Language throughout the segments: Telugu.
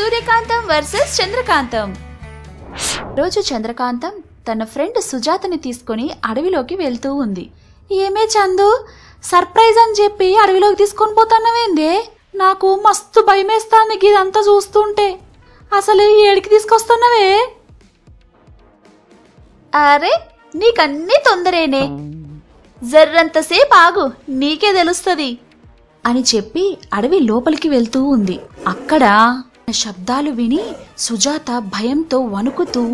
సూర్యకాంతం వర్సెస్ చంద్రకాంతం రోజు చంద్రకాంతం తన ఫ్రెండ్ సుజాతని తీసుకొని అడవిలోకి వెళ్తూ ఉంది ఏమే చందు సర్ప్రైజ్ అని చెప్పి అడవిలోకి తీసుకొని పోతానవేందే నాకు మస్తు భయమేస్తాంది ఇదంతా చూస్తుంటే అసలు ఈ ఏడికి తీసుకొస్తున్నావే అరే నీకన్నీ తొందరేనే జర్రంతసేపు ఆగు నీకే తెలుస్తుంది అని చెప్పి అడవి లోపలికి వెళ్తూ ఉంది అక్కడ శబ్దాలు విని సుజాత భయంతో వణుకుతూ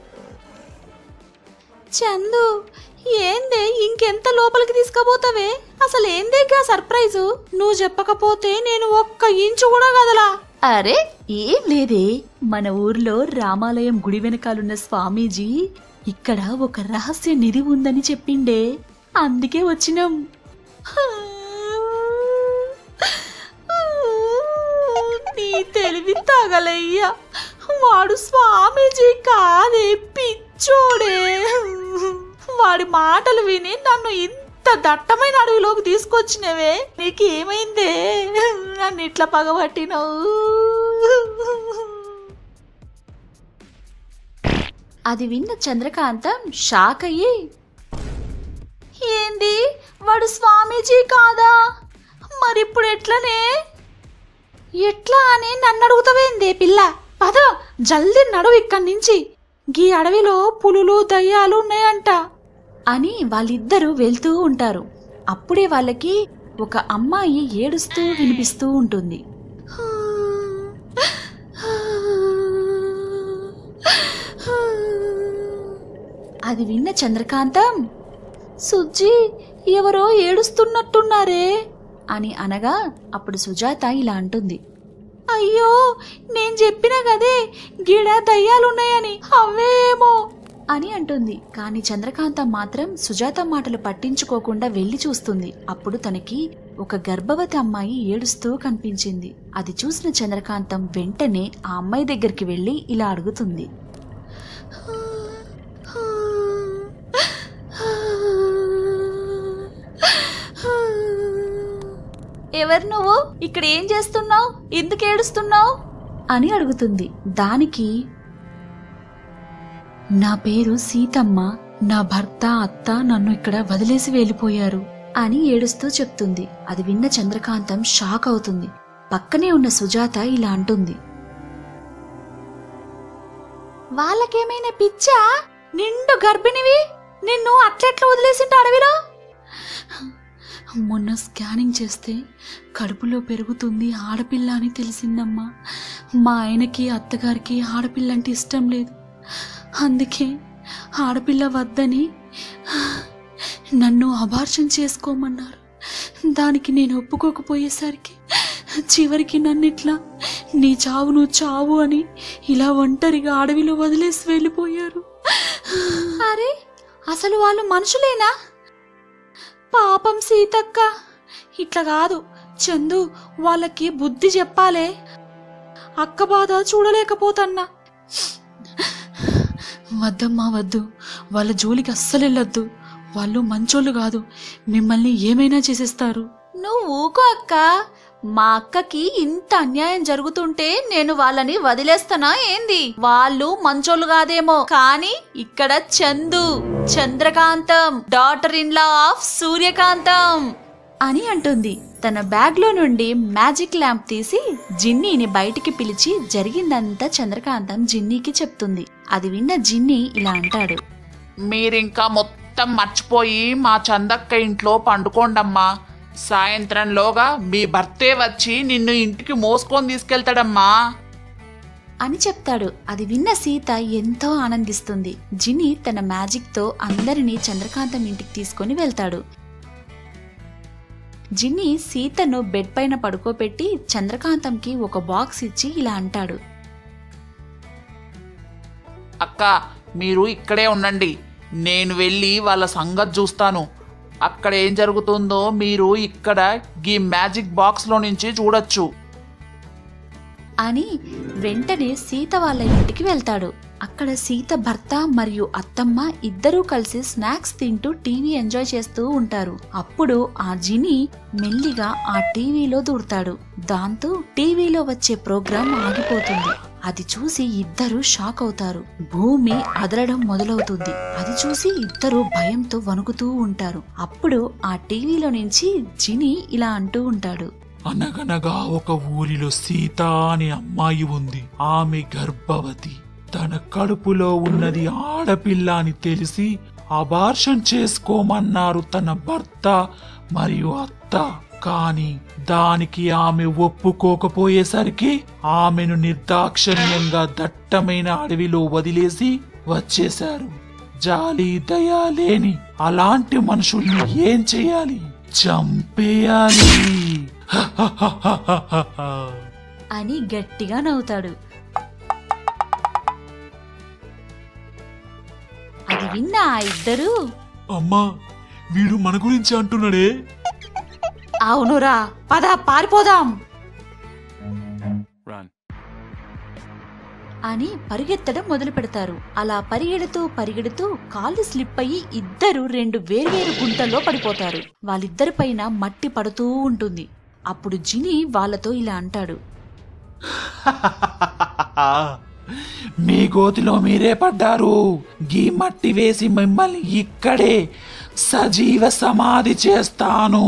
చందు ఏందే ఇంకెంత లోపలికి తీసుకుపోతావే అసలు ఏందేగా సర్ప్రైజు నువ్వు చెప్పకపోతే నేను ఒక్క ఇంచు కూడా కదలా అరే ఏం లేదే మన ఊర్లో రామాలయం గుడి వెనకాలన్న స్వామీజీ ఇక్కడ ఒక రహస్య నిధి ఉందని చెప్పిండే అందుకే వచ్చినాం నీ తెలివి తగలయ్యా వాడు స్వామీజీ కాదే పిచ్చోడే వాడి మాటలు విని నన్ను ఇంత దట్టమైన అడవిలోకి తీసుకొచ్చినవే నీకేమైందే నన్ను ఇట్లా పగబట్టినావు అది విన్న చంద్రకాంతం షాక్ అయ్యి ఏంది వాడు స్వామీజీ కాదా మరిప్పుడు ఎట్లనే ఎట్లా అని నన్ను అడుగుతావేందే పిల్ల పద జల్దీ నడువు ఇక్కడి నుంచి గీ అడవిలో పులులు దయ్యాలు ఉన్నాయంట అని వాళ్ళిద్దరూ వెళ్తూ ఉంటారు అప్పుడే వాళ్ళకి ఒక అమ్మాయి ఏడుస్తూ వినిపిస్తూ ఉంటుంది అది విన్న చంద్రకాంతం సుజ్జి ఎవరో ఏడుస్తున్నట్టున్నారే అని అనగా అప్పుడు సుజాత ఇలా అంటుంది అయ్యో నేను చెప్పినా కదే గిడ దయ్యాలున్నాయని అవేమో అని అంటుంది కానీ చంద్రకాంతం మాత్రం సుజాత మాటలు పట్టించుకోకుండా వెళ్లి చూస్తుంది అప్పుడు తనకి ఒక గర్భవతి అమ్మాయి ఏడుస్తూ కనిపించింది అది చూసిన చంద్రకాంతం వెంటనే ఆ అమ్మాయి దగ్గరికి వెళ్లి ఇలా అడుగుతుంది ఎవరు నువ్వు ఇక్కడ ఏం చేస్తున్నావు ఎందుకు ఏడుస్తున్నావు అని అడుగుతుంది దానికి నా పేరు సీతమ్మ నా భర్త అత్త నన్ను ఇక్కడ వదిలేసి వెళ్ళిపోయారు అని ఏడుస్తూ చెప్తుంది అది విన్న చంద్రకాంతం షాక్ అవుతుంది పక్కనే ఉన్న సుజాత ఇలా అంటుంది వాళ్ళకేమైనా పిచ్చా నిండు గర్భిణివి నిన్ను అట్లెట్లా వదిలేసింట అడవిలో మొన్న స్కానింగ్ చేస్తే కడుపులో పెరుగుతుంది ఆడపిల్ల అని తెలిసిందమ్మా మా ఆయనకి అత్తగారికి ఆడపిల్ల అంటే ఇష్టం లేదు అందుకే ఆడపిల్ల వద్దని నన్ను అబార్షన్ చేసుకోమన్నారు దానికి నేను ఒప్పుకోకపోయేసరికి చివరికి నన్ను ఇట్లా నీ చావు నువ్వు చావు అని ఇలా ఒంటరిగా అడవిలో వదిలేసి వెళ్ళిపోయారు అరే అసలు వాళ్ళు మనుషులేనా పాపం సీతక్క ఇట్లా కాదు చందు వాళ్ళకి బుద్ధి చెప్పాలే అక్క బాధ చూడలేకపోతన్నా వద్దమ్మా వద్దు వాళ్ళ జోలికి అస్సలు వెళ్ళొద్దు వాళ్ళు మంచోళ్ళు కాదు మిమ్మల్ని ఏమైనా చేసేస్తారు నువ్వు ఊకో అక్క మా అక్కకి ఇంత అన్యాయం జరుగుతుంటే నేను వాళ్ళని వదిలేస్తానా ఏంది వాళ్ళు మంచోళ్ళు కాదేమో కానీ ఇక్కడ Chandu Chandrakantham daughter in law of Suryakantham అని అంటుంది తన బ్యాగ్ లో నుండి మ్యాజిక్ ల్యాంప్ తీసి జిన్నీని బయటికి పిలిచి జరిగిందంతా చంద్రకాంతం జిన్నీకి చెప్తుంది అది విన్న జిన్నీ ఇలా అంటాడు మీరింకా మొత్తం మర్చిపోయి మా చందక్క ఇంట్లో పండుకోండమ్మా సాయంత్రంలోగా మీ భర్తే వచ్చి నిన్ను ఇంటికి మోసుకొని తీసుకెళ్తాడమ్మా అని చెప్తాడు అది విన్న సీత ఎంతో ఆనందిస్తుంది జిని తన మ్యాజిక్ తో అందరినీ చంద్రకాంతం ఇంటికి తీసుకొని వెళ్తాడు జిన్ని సీతను బెడ్ పైన పడుకోబెట్టి చంద్రకాంతంకి ఒక బాక్స్ ఇచ్చి ఇలా అంటాడు అక్క మీరు ఇక్కడే ఉండండి నేను వెళ్ళి వాళ్ళ సంగతి చూస్తాను అక్కడ ఏం జరుగుతుందో మీరు ఇక్కడ ఈ మ్యాజిక్ బాక్స్లో నుంచి చూడొచ్చు అని వెంటనే సీత వాళ్ళ ఇంటికి వెళ్తాడు అక్కడ సీత భర్త మరియు అత్తమ్మ ఇద్దరూ కలిసి స్నాక్స్ తింటూ టీవీ ఎంజాయ్ చేస్తూ ఉంటారు అప్పుడు ఆ జిని మెల్లిగా ఆ టీవీలో దూడతాడు దాంతో టీవీలో వచ్చే ప్రోగ్రాం ఆగిపోతుంది అది చూసి ఇద్దరు షాక్ అవుతారు భూమి అదలడం మొదలవుతుంది అది చూసి ఇద్దరు భయంతో వణుకుతూ ఉంటారు అప్పుడు ఆ టీవీలో నుంచి జిని ఇలా అంటూ ఉంటాడు అనగనగా ఒక ఊరిలో సీత అనే అమ్మాయి ఉంది ఆమె గర్భవతి తన కడుపులో ఉన్నది ఆడపిల్ల అని తెలిసి అబార్షన్ చేసుకోమన్నారు తన భర్త మరియు అత్త కాని దానికి ఆమె ఒప్పుకోకపోయేసరికి ఆమెను నిర్దాక్షిణ్యంగా దట్టమైన అడవిలో వదిలేసి వచ్చేశారు జాలి దయా లేని అలాంటి మనుషుల్ని ఏం చేయాలి చంపేయాలి అని గట్టిగా నవ్వుతాడు అది విన్న ఆ ఇద్దరు అమ్మా వీడు మన గురించి అంటున్నాడే అవునురా పద పారిపోదాం Run. అని పరిగెత్తడం మొదలు పెడతారు అలా పరిగెడుతూ పరిగెడుతూ కాళ్ళు స్లిప్ అయ్యి ఇద్దరు రెండు వేర్వేరు గుంటల్లో పడిపోతారు వాళ్ళిద్దరి పైన మట్టి పడుతూ ఉంటుంది అప్పుడు జిని వాళ్ళతో ఇలా అంటాడు మీ గోతిలో మీరే పడ్డారు గీ మట్టి వేసి మిమ్మల్ని ఇక్కడే సజీవ సమాధి చేస్తాను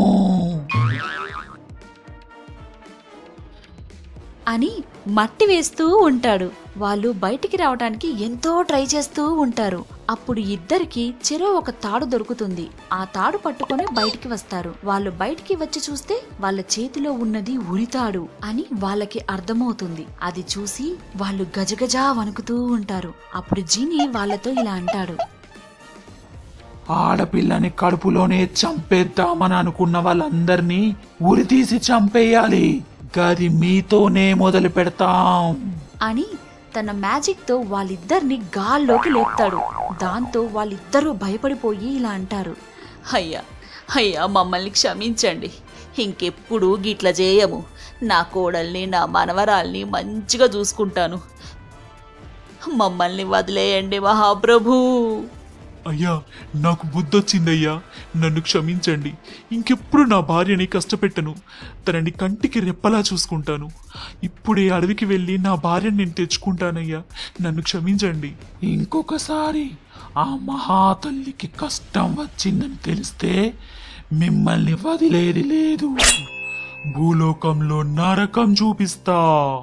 అని మట్టి వేస్తూ ఉంటాడు వాళ్ళు బయటికి రావడానికి ఎంతో ట్రై చేస్తూ ఉంటారు అప్పుడు ఇద్దరికి చెరో ఒక తాడు దొరుకుతుంది ఆ తాడు పట్టుకొని బయటికి వస్తారు వాళ్ళు బయటికి వచ్చి చూస్తే వాళ్ళ చేతిలో ఉన్నది ఉరితాడు అని వాళ్ళకి అర్థమవుతుంది అది చూసి వాళ్ళు గజగజా వణుకుతూ ఉంటారు అప్పుడు జీని వాళ్ళతో ఇలా అంటాడు ఆడపిల్లని కడుపులోనే చంపేద్దామని అనుకున్న వాళ్ళందరినీ ఉరి తీసి చంపేయాలి గది మీతోనే మొదలు పెడతాం అని తన మ్యాజిక్ తో వాళ్ళిద్దరిని గాల్లోకి లేపుతాడు దాంతో వాళ్ళిద్దరూ భయపడిపోయి ఇలా అంటారు అయ్యా అయ్యా మమ్మల్ని క్షమించండి ఇంకెప్పుడు గిట్ల చేయము నా కోడల్ని నా మనవరాల్ని మంచిగా చూసుకుంటాను మమ్మల్ని వదిలేయండి మహాప్రభు అయ్యా నాకు బుద్ధొచ్చిందయ్యా నన్ను క్షమించండి ఇంకెప్పుడు నా భార్యని కష్టపెట్టను తనని కంటికి రెప్పలా చూసుకుంటాను ఇప్పుడే అడవికి వెళ్ళి నా భార్యని నేను తెచ్చుకుంటానయ్యా నన్ను క్షమించండి ఇంకొకసారి ఆ మహాతల్లికి కష్టం వచ్చిందని తెలిస్తే మిమ్మల్ని వదిలేది లేదు భూలోకంలో నరకం చూపిస్తా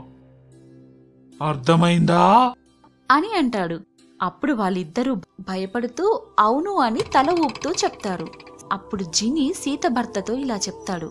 అర్థమైందా అని అంటాడు అప్పుడు వాళ్ళిద్దరూ భయపడుతూ అవును అని తల ఊపుతూ చెప్తారు అప్పుడు జిని సీత భర్తతో ఇలా చెప్తాడు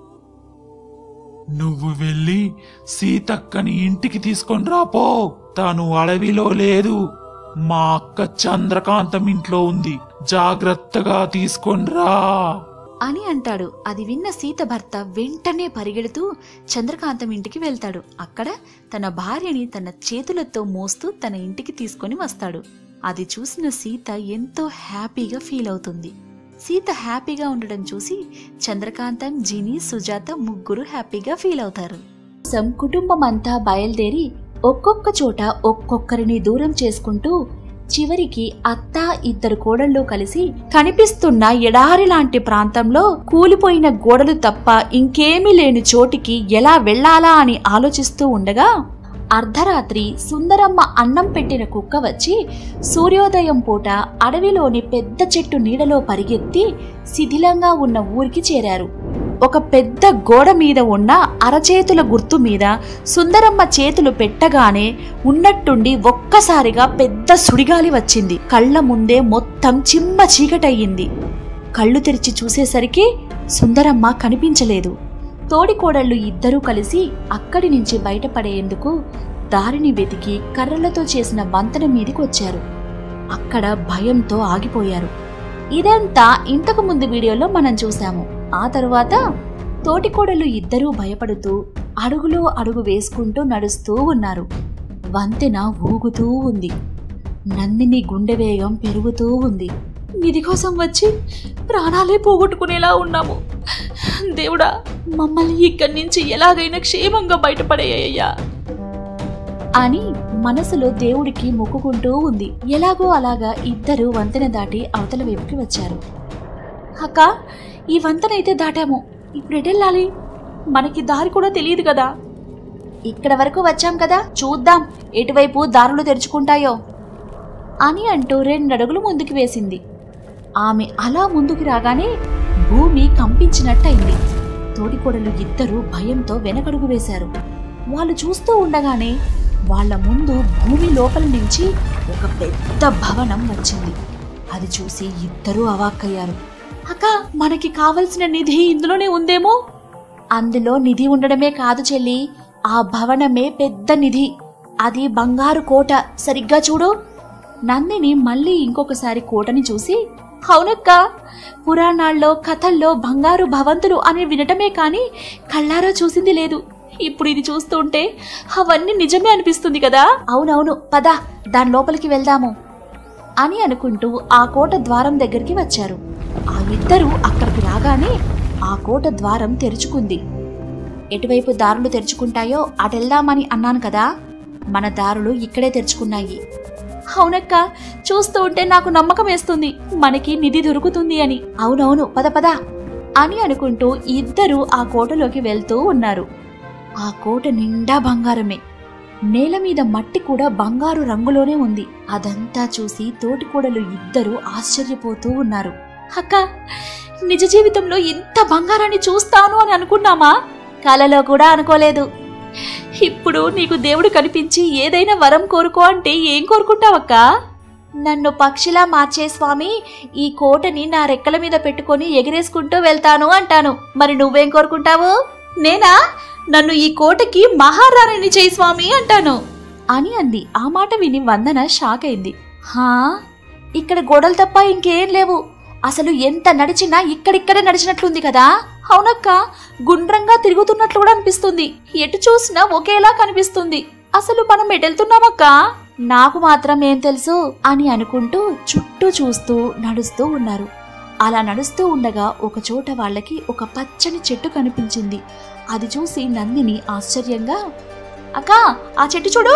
నువ్వు వెళ్ళి సీతక్కని ఇంటికి తీసుకొని రాపో తాను అడవిలో లేదు మా అక్క చంద్రకాంతం ఇంట్లో ఉంది జాగ్రత్తగా తీసుకొని రా అని అంటాడు అది విన్న సీత భర్త వెంటనే పరిగెడుతూ చంద్రకాంతం ఇంటికి వెళ్తాడు అక్కడ తన భార్యని తన చేతులతో మోస్తూ తన ఇంటికి తీసుకొని వస్తాడు అది చూసిన సీత ఎంతో హ్యాపీగా ఫీల్ అవుతుంది సీత హ్యాపీగా ఉండడం చూసి చంద్రకాంతం జిని సుజాత ముగ్గురు హ్యాపీగా ఫీల్ అవుతారు సం కుటుంబం అంతా బయలుదేరి ఒక్కొక్క చోట ఒక్కొక్కరిని దూరం చేసుకుంటూ చివరికి అత్త ఇద్దరు కోడళ్ళు కలిసి కనిపిస్తున్న ఎడారి లాంటి ప్రాంతంలో కూలిపోయిన గోడలు తప్ప ఇంకేమీ లేని చోటికి ఎలా వెళ్ళాలా అని ఆలోచిస్తూ ఉండగా అర్ధరాత్రి సుందరమ్మ అన్నం పెట్టిన కుక్క వచ్చి సూర్యోదయం పూట అడవిలోని పెద్ద చెట్టు నీడలో పరిగెత్తి శిథిలంగా ఉన్న ఊరికి చేరారు ఒక పెద్ద గోడ మీద ఉన్న అరచేతుల గుర్తు మీద సుందరమ్మ చేతులు పెట్టగానే ఉన్నట్టుండి ఒక్కసారిగా పెద్ద సుడిగాలి వచ్చింది కళ్ళ ముందే మొత్తం చిమ్మ చీకటయ్యింది కళ్ళు తెరిచి చూసేసరికి సుందరమ్మ కనిపించలేదు తోడికోడళ్ళు ఇద్దరూ కలిసి అక్కడి నుంచి బయటపడేందుకు దారిని వెతికి కర్రలతో చేసిన వంతెన మీదికి వచ్చారు అక్కడ భయంతో ఆగిపోయారు ఇదంతా ఇంతకు ముందు వీడియోలో మనం చూసాము ఆ తరువాత తోటికోడలు ఇద్దరూ భయపడుతూ అడుగులో అడుగు వేసుకుంటూ నడుస్తూ ఉన్నారు వంతెన ఊగుతూ ఉంది నందిని గుండె వేగం పెరుగుతూ ఉంది నిధి కోసం వచ్చి ప్రాణాలే పోగొట్టుకునేలా ఉన్నాము దేవుడా మమ్మల్ని ఇక్కడి నుంచి ఎలాగైనా క్షేమంగా బయటపడేయ్యా అని మనసులో దేవుడికి మొక్కుకుంటూ ఉంది ఎలాగో అలాగా ఇద్దరు వంతెన దాటి అవతల వైపుకి వచ్చారు అక్క ఈ వంతెన అయితే దాటాము ఇప్పుడు ఎటెళ్ళాలి మనకి దారి కూడా తెలియదు కదా ఇక్కడ వరకు వచ్చాం కదా చూద్దాం ఎటువైపు దారులు తెరుచుకుంటాయో అని అంటూ రెండడుగులు ముందుకు వేసింది ఆమె అలా ముందుకు రాగానే భూమి కంపించినట్టయింది తోడికోడలు ఇద్దరూ భయంతో వెనకడుగు వేశారు వాళ్ళు చూస్తూ ఉండగానే వాళ్ళ ముందు భూమి లోపల నుంచి ఒక పెద్ద భవనం వచ్చింది అది చూసి ఇద్దరూ అవాక్కయ్యారు అక్క మనకి కావలసిన నిధి ఇందులోనే ఉందేమో అందులో నిధి ఉండడమే కాదు చెల్లి ఆ భవనమే పెద్ద నిధి అది బంగారు కోట సరిగ్గా చూడు నందిని మళ్ళీ ఇంకొకసారి కోటని చూసి అవునక్క పురాణాల్లో కథల్లో బంగారు భవంతులు అని వినటమే కాని కళ్ళారా చూసింది లేదు ఇప్పుడు ఇది చూస్తుంటే అవన్నీ నిజమే అనిపిస్తుంది కదా అవునవును పద దాని లోపలికి వెళ్దాము అని అనుకుంటూ ఆ కోట ద్వారం దగ్గరికి వచ్చారు ఆ ఇద్దరు అక్కడికి రాగానే ఆ కోట ద్వారం తెరుచుకుంది ఎటువైపు దారులు తెరుచుకుంటాయో అటెళ్దామని అన్నాను కదా మన దారులు ఇక్కడే తెరుచుకున్నాయి అవునక్క చూస్తూ ఉంటే నాకు నమ్మకం వేస్తుంది మనకి నిధి దొరుకుతుంది అని అవునవును పద పద అని అనుకుంటూ ఇద్దరు ఆ కోటలోకి వెళ్తూ ఉన్నారు ఆ కోట నిండా బంగారమే నేల మీద మట్టి కూడా బంగారు రంగులోనే ఉంది అదంతా చూసి తోటికోడలు ఇద్దరు ఆశ్చర్యపోతూ ఉన్నారు అక్క నిజ జీవితంలో ఇంత బంగారాన్ని చూస్తాను అని అనుకున్నామా కలలో కూడా అనుకోలేదు ఇప్పుడు నీకు దేవుడు కనిపించి ఏదైనా వరం కోరుకో అంటే ఏం కోరుకుంటావక్క నన్ను పక్షిలా మార్చే స్వామి ఈ కోటని నా రెక్కల మీద పెట్టుకొని ఎగిరేసుకుంటూ వెళ్తాను అంటాను మరి నువ్వేం కోరుకుంటావు నేనా నన్ను ఈ కోటకి మహారాణిని చేయి స్వామి అంటాను అని అంది ఆ మాట విని వందన షాక్ అయింది హా ఇక్కడ గోడలు తప్ప ఇంకేం లేవు అసలు ఎంత నడిచినా ఇక్కడిక్కడే నడిచినట్లుంది కదా అవునక్క గుండ్రంగా తిరుగుతున్నట్లు కూడా అనిపిస్తుంది ఎటు చూసినా ఒకేలా కనిపిస్తుంది అసలు మనం ఎటెళ్తున్నామక్క నాకు మాత్రం ఏం తెలుసు అని అనుకుంటూ చుట్టూ చూస్తూ నడుస్తూ ఉన్నారు అలా నడుస్తూ ఉండగా ఒక చోట వాళ్ళకి ఒక పచ్చని చెట్టు కనిపించింది అది చూసి నందిని ఆశ్చర్యంగా అక్క ఆ చెట్టు చూడు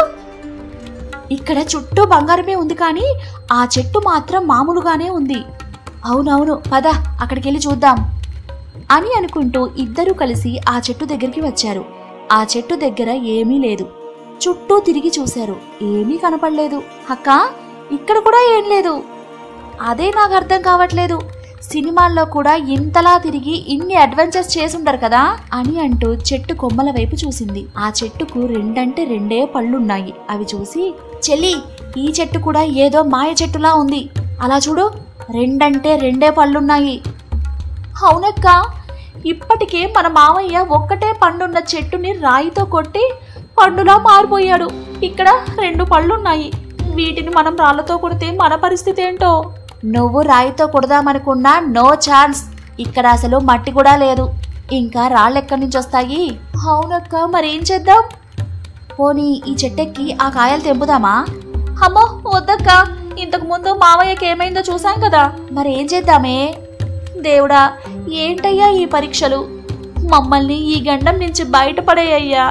ఇక్కడ చుట్టూ బంగారమే ఉంది కానీ ఆ చెట్టు మాత్రం మామూలుగానే ఉంది అవునవును పద అక్కడికి వెళ్ళి చూద్దాం అని అనుకుంటూ ఇద్దరూ కలిసి ఆ చెట్టు దగ్గరికి వచ్చారు ఆ చెట్టు దగ్గర ఏమీ లేదు చుట్టూ తిరిగి చూశారు ఏమీ కనపడలేదు అక్క ఇక్కడ కూడా ఏం లేదు అదే నాకు అర్థం కావట్లేదు సినిమాల్లో కూడా ఇంతలా తిరిగి ఇన్ని అడ్వెంచర్స్ చేసుంటారు కదా అని అంటూ చెట్టు కొమ్మల వైపు చూసింది ఆ చెట్టుకు రెండంటే రెండే పళ్ళున్నాయి అవి చూసి చెల్లి ఈ చెట్టు కూడా ఏదో మాయ చెట్టులా ఉంది అలా చూడు రెండంటే రెండే పళ్ళున్నాయి అవునక్క ఇప్పటికే మన మామయ్య ఒక్కటే పండున్న చెట్టుని రాయితో కొట్టి పండులా మారిపోయాడు ఇక్కడ రెండు పళ్ళున్నాయి వీటిని మనం రాళ్లతో కొడితే మన పరిస్థితి ఏంటో నువ్వు రాయితో కొడదామనుకున్నా నో ఛాన్స్ ఇక్కడ అసలు మట్టి కూడా లేదు ఇంకా రాళ్ళు ఎక్కడి నుంచి వస్తాయి అవునక్క మరేం చేద్దాం పోనీ ఈ చెట్టెక్కి ఆ కాయలు తెంపుదామా అమ్మో వద్దక్క ఇంతకు ముందు మావయ్యకి ఏమైందో చూసాం కదా మరేం చేద్దామే దేవుడా ఏంటయ్యా ఈ పరీక్షలు మమ్మల్ని ఈ గండం నుంచి బయటపడేయ్యా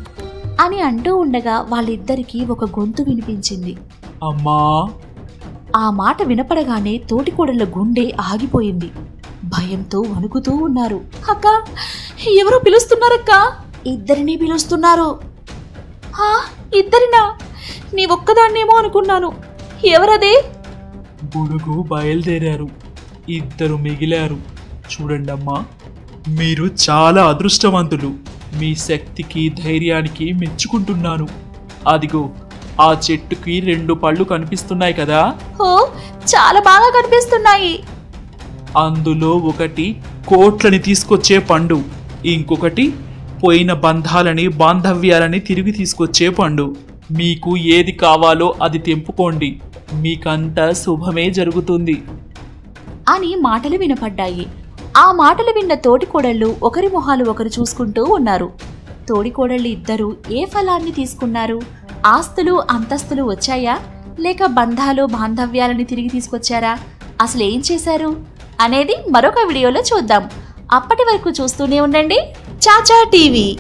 అని అంటూ ఉండగా వాళ్ళిద్దరికీ ఒక గొంతు వినిపించింది అమ్మా ఆ మాట వినపడగానే తోటికోడళ్ళ గుండె ఆగిపోయింది భయంతో వణుకుతూ ఉన్నారు అక్క ఎవరో పిలుస్తున్నారక్క ఇద్దరిని పిలుస్తున్నారు హా ఇద్దరినా నీ ఒక్కదాన్నేమో అనుకున్నాను ఎవరదే గొడుగు బయలుదేరారు ఇద్దరు మిగిలారు చూడండమ్మా మీరు చాలా అదృష్టవంతులు మీ శక్తికి ధైర్యానికి మెచ్చుకుంటున్నాను అదిగో ఆ చెట్టుకి రెండు పళ్ళు కనిపిస్తున్నాయి కదా ఓ చాలా బాగా కనిపిస్తున్నాయి అందులో ఒకటి కోట్లని తీసుకొచ్చే పండు ఇంకొకటి పోయిన బంధాలని బాంధవ్యాలని తిరిగి తీసుకొచ్చే పండు మీకు ఏది కావాలో అది తెంపుకోండి మీకంతా శుభమే జరుగుతుంది అని మాటలు వినపడ్డాయి ఆ మాటలు విన్న తోటికోడళ్ళు ఒకరి మొహాలు ఒకరు చూసుకుంటూ ఉన్నారు తోడికోడళ్ళు ఇద్దరూ ఏ ఫలాన్ని తీసుకున్నారు ఆస్తులు అంతస్తులు వచ్చాయా లేక బంధాలు బాంధవ్యాలని తిరిగి తీసుకొచ్చారా అసలు ఏం చేశారు అనేది మరొక వీడియోలో చూద్దాం అప్పటి వరకు చూస్తూనే ఉండండి చాచా టీవీ